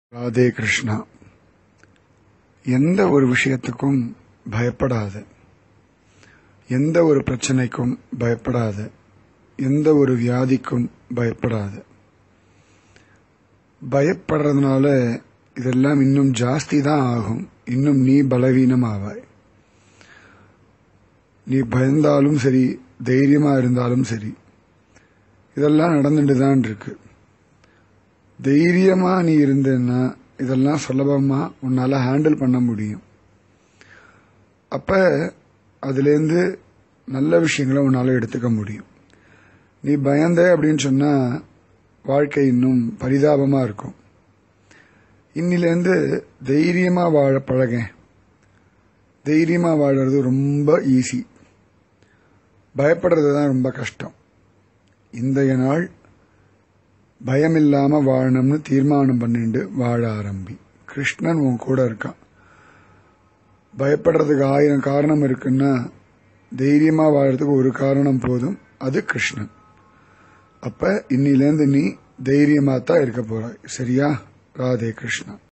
ராதே கிருஷ்ணா எந்த ஒரு விஷயத்துக்கும் பயப்படாத எந்த ஒரு பிரச்சனைக்கும் பயப்படாத எந்த ஒரு வியாதிக்கும் பயப்படாத பயப்படுறதுனால இதெல்லாம் இன்னும் ஜாஸ்தி தான் ஆகும் இன்னும் நீ பலவீனம் ஆவாய் நீ பயந்தாலும் சரி தைரியமா இருந்தாலும் சரி இதெல்லாம் நடந்துட்டு தான் இருக்கு தைரியமா நீ இருந்தேன்னா இதெல்லாம் சுலபமா உன்னால ஹேண்டில் பண்ண முடியும் அப்ப அதுலேருந்து நல்ல விஷயங்களை உன்னால எடுத்துக்க முடியும் நீ பயந்த அப்படின்னு சொன்னா வாழ்க்கை இன்னும் பரிதாபமா இருக்கும் இன்னிலேருந்து தைரியமா வாழ பழக தைரியமா வாழறது ரொம்ப ஈஸி பயப்படுறது தான் ரொம்ப கஷ்டம் இன்றைய நாள் பயமில்லாம வாழணும்னு தீர்மானம் பண்ணிட்டு வாழ ஆரம்பி கிருஷ்ணன் உன் கூட இருக்கான் பயப்படுறதுக்கு ஆயிரம் காரணம் இருக்குன்னா தைரியமா வாழறதுக்கு ஒரு காரணம் போதும் அது கிருஷ்ணன் அப்ப இன்னிலேருந்து நீ தைரியமா தான் இருக்க போறாய் சரியா ராதே கிருஷ்ணா